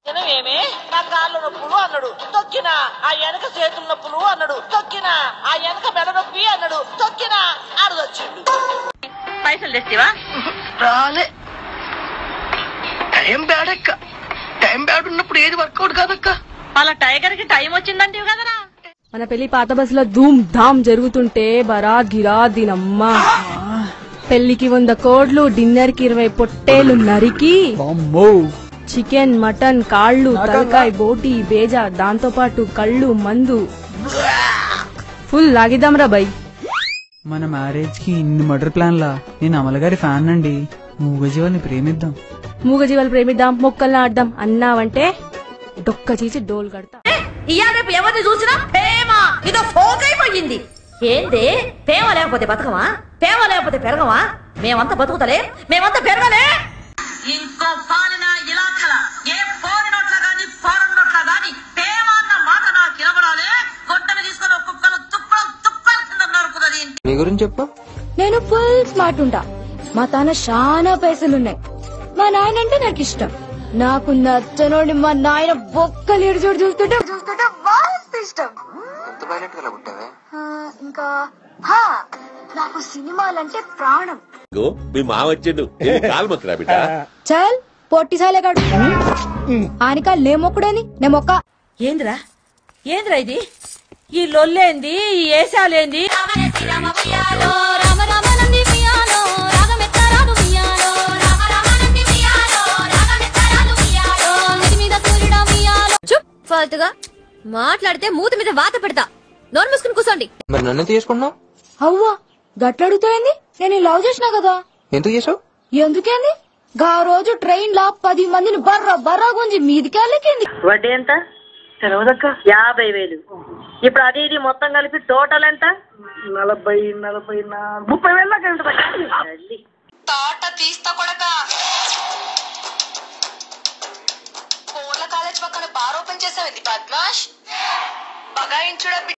ఏమి నా కాళ్ళ నొప్పులు అన్నాడు తొక్కిన ఆ వెనక చేతుల నొప్పులు అన్నాడు తొక్కిన ఆ వెనక మెడ నొప్పి అన్నాడు తొక్కిన అరదొచ్చిండు పైసలు తెస్తివా రాలే టైం బ్యాడ్ అక్క టైం బ్యాడ్ ఉన్నప్పుడు ఏది వర్కౌట్ కాదక్క వాళ్ళ టైగర్ కి టైం వచ్చిందంటే కదరా మన పెళ్లి పాత బస్సులో ధూమ్ ధామ్ జరుగుతుంటే బరాత్ గిరా దీనమ్మ పెళ్లికి వంద కోడ్లు డిన్నర్ కి ఇరవై పొట్టేలు నరికి చికెన్ మటన్ కాళ్ళు తలకాయ బోటి బేజా దాంతో పాటు కళ్ళు మందు ఫుల్ లాగిద్దాంరా బై మన మ్యారేజ్ కి ఇన్ని మర్డర్ ప్లాన్లా నేను అమల గారి ఫ్యాన్ అండి మూగజీవాల్ని ప్రేమిద్దాం మూగ జీవాలు ప్రేమిద్దాం మొక్కల్ని ఆడదాం అన్నావంటే డొక్క చీచి డోల్ కడతా ఇయ్యాల రేపు ఎవరిని చూసినా ప్రేమ ఇదో ఫోక్ అయిపోయింది ఏంది ప్రేమ లేకపోతే బతకమా ప్రేమ లేకపోతే పెరగమా మేమంతా బతుకుతలే మేమంతా పెరగలే ఇంకో పాలన ఇలాఖల ఏ ఫోన్ నోట్ల గాని ఫారెన్ నోట్ల గాని ప్రేమ అన్న మాట నాకు వినబడాలి గొట్టని తీసుకొని ఒక్కొక్కరు తుప్పలు తుప్పలు కింద నరుకుతుంది నీ గురించి చెప్పు నేను ఫుల్ స్మార్ట్ ఉంటా మా తాన చాలా పైసలున్నాయి మా నాయన అంటే నాకు ఇష్టం నాకు నచ్చనోడి మా నాయన బొక్కలు ఏడు చోటు చూస్తుంటే చూస్తుంటే మస్తు ఇష్టం ఎంత వైలెంట్ గా పుట్టావే ఆ, ఇంకా హా, నాకు సినిమాలంటే ప్రాణం ఇగో మీ మావ వచ్చిండు ఏం కాలు మొక్కరా బిడ్డ చల్ పొట్టి సాలేగాడు ఆనిక లేమొక్కడని నే మొక్క ఏందిరా ఏందిరా ఇది ఈ లొల్లేంది ఈ ఏసాలేంది చుప్ ఫాల్తుగా మాట్లాడితే మూతి మీద వాత పెడతా నోరు మూసుకుని కూర్చోండి మరి నన్ను తీసుకున్నావు అవ్వా గట్లడుగుతాయింది నేను ఈ లవ్ చేసినా కదా ఎందుకు చేసావు ఎందుకేంది గా రోజు ట్రైన్ లా పది మందిని బర్ర బర్రా గుంజి మీదికెళ్ళకింది వడ్డీ ఎంత తెలియదక్క యాభై వేలు ఇప్పుడు అది ఇది మొత్తం కలిపి టోటల్ ఎంత నలభై నలభై నా- ముప్పై వేల దాకా వెళ్తుందక్క తోట తీస్తా కొడక కోర్ల కాలేజ్ పక్కన బార్ ఓపెన్ చేసావింది పద్మాష్ బగాయించుడ